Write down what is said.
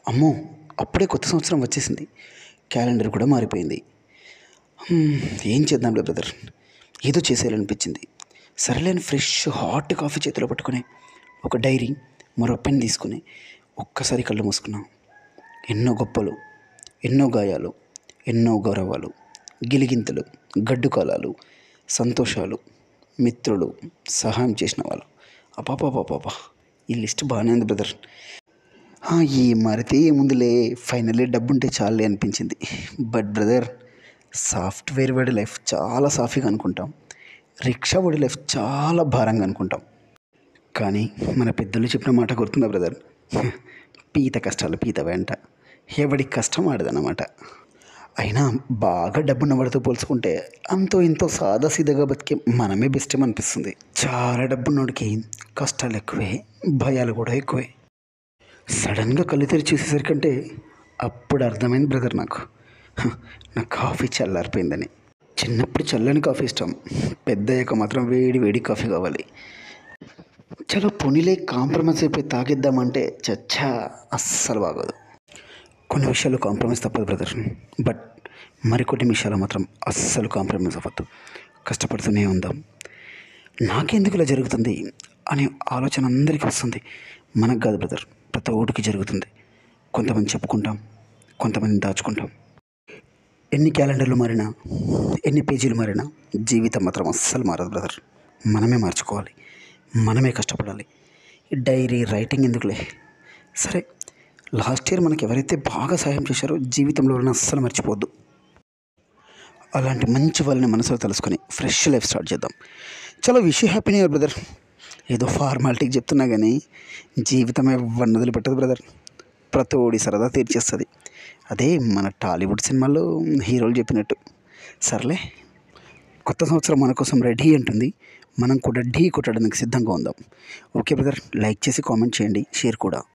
అమ్మో అప్పుడే కొత్త సంవత్సరం వచ్చేసింది క్యాలెండర్ కూడా మారిపోయింది హ్మ్, ఏం చేద్దాంలే బ్రదర్ ఏదో చేసేయాలనిపించింది సరేలేని ఫ్రెష్ హాట్ కాఫీ చేతిలో పట్టుకొని ఒక డైరీ మరో పెన్ తీసుకుని ఒక్కసారి కళ్ళు మూసుకున్నాం ఎన్నో గొప్పలు ఎన్నో గాయాలు ఎన్నో గౌరవాలు గిలిగింతలు గడ్డు కాలాలు సంతోషాలు మిత్రులు సహాయం చేసిన వాళ్ళు అపాపాపాపాపా ఈ లిస్ట్ బాగానే ఉంది బ్రదర్ ఆ, ఈ మారితే ఏముందిలే ఫైనల్లీ డబ్బు ఉంటే చాలే అనిపించింది బట్ బ్రదర్ సాఫ్ట్వేర్ వాడి లైఫ్ చాలా సాఫీగా అనుకుంటాం రిక్షా వాడి లైఫ్ చాలా భారంగా అనుకుంటాం కానీ మన పెద్దలు చెప్పిన మాట గుర్తుందా బ్రదర్ పీత కష్టాలు పీత వెంట ఎవడి కష్టం ఆడదన్నమాట అయినా బాగా డబ్బున్న వాడితో పోల్చుకుంటే అంతో ఇంతో సాదాసీదాగా బతికే మనమే బెస్ట్ అనిపిస్తుంది చాలా డబ్బున్నోడికి కష్టాలు ఎక్కువే భయాలు కూడా ఎక్కువే సడన్గా కళ్ళు తెరిచి చూసేసరికంటే అప్పుడు అర్థమైంది బ్రదర్ నాకు హ, నా కాఫీ చల్లారిపోయిందని చిన్నప్పుడు చల్లని కాఫీ ఇష్టం పెద్దయ్యాక మాత్రం వేడి వేడి కాఫీ కావాలి చలో పొనిలే కాంప్రమైజ్ అయిపోయి తాగిద్దామంటే చచ్చా అస్సలు బాగోదు కొన్ని విషయాలు కాంప్రమైజ్ తప్పదు బ్రదర్ బట్ మరికొన్ని విషయాలు మాత్రం అస్సలు కాంప్రమైజ్ అవ్వద్దు కష్టపడుతూనే ఉందాం నాకెందుకు ఇలా జరుగుతుంది అనే ఆలోచన అందరికీ వస్తుంది మనకు కాదు బ్రదర్ ప్రతి ఓడికి జరుగుతుంది కొంతమంది చెప్పుకుంటాం కొంతమంది దాచుకుంటాం ఎన్ని క్యాలెండర్లు మారినా ఎన్ని పేజీలు మారినా జీవితం మాత్రం అస్సలు మారదు బ్రదర్ మనమే మార్చుకోవాలి మనమే కష్టపడాలి ఈ డైరీ రైటింగ్ ఎందుకులే సరే లాస్ట్ ఇయర్ మనకి ఎవరైతే బాగా సహాయం చేశారో జీవితంలో వాళ్ళని అస్సలు మర్చిపోవద్దు అలాంటి మంచి వాళ్ళని మనసులో తెలుసుకొని ఫ్రెష్ లైఫ్ స్టార్ట్ చేద్దాం చలో wish happy new year brother ఏదో ఫార్మాలిటీకి చెప్తున్నా కానీ జీవితం ఎవరిని వదిలిపెట్టదు బ్రదర్ ప్రతి ఓడి సరదా తీర్చేస్తుంది అదే మన టాలీవుడ్ సినిమాల్లో హీరోలు చెప్పినట్టు సర్లే కొత్త సంవత్సరం మన కోసం రెడీ అంటుంది మనం కూడా ఢీ కొట్టడానికి సిద్ధంగా ఉందాం ఓకే బ్రదర్ లైక్ చేసి కామెంట్ చేయండి షేర్ కూడా